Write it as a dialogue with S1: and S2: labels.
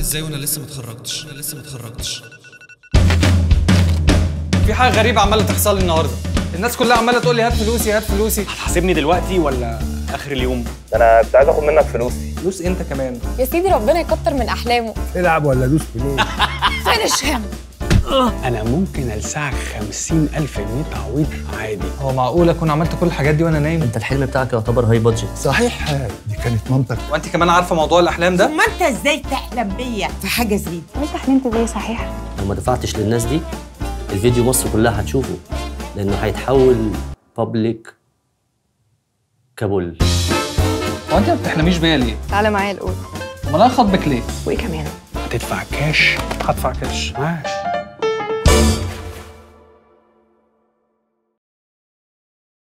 S1: ازاي وانا لسه متخرجتش انا لسه متخرجتش
S2: في حاجه غريبه عماله تحصل لي النهارده الناس كلها عماله تقول لي هات فلوسي هات فلوسي
S3: هتحاسبني دلوقتي ولا اخر اليوم
S4: انا كنت عايز اخد منك فلوسي
S2: فلوس انت كمان
S5: يا سيدي ربنا يكتر من احلامه
S6: العب ولا دوس بليه
S5: فينش هيم
S3: انا ممكن السعك خمسين الف جنيه تعويض عادي
S2: هو معقول اكون عملت كل الحاجات دي وانا نايم
S7: انت الحلم بتاعك يعتبر هاي بادجت
S6: صحيح دي كانت مامتك
S2: وانت كمان عارفه موضوع الاحلام ده
S8: ما انت ازاي تحلم بيا في حاجه زي دي
S5: انت حلمت بيه صحيح
S7: لو ما دفعتش للناس دي الفيديو مصر كلها هتشوفه لانه هيتحول بابليك كابول
S2: هو انت ما بتحلميش بيا ليه
S5: تعالى معايا الاول
S2: امال انا خاطبك ليه
S5: وايه كمان
S3: هتدفع كاش
S2: هدفع كاش
S3: معاش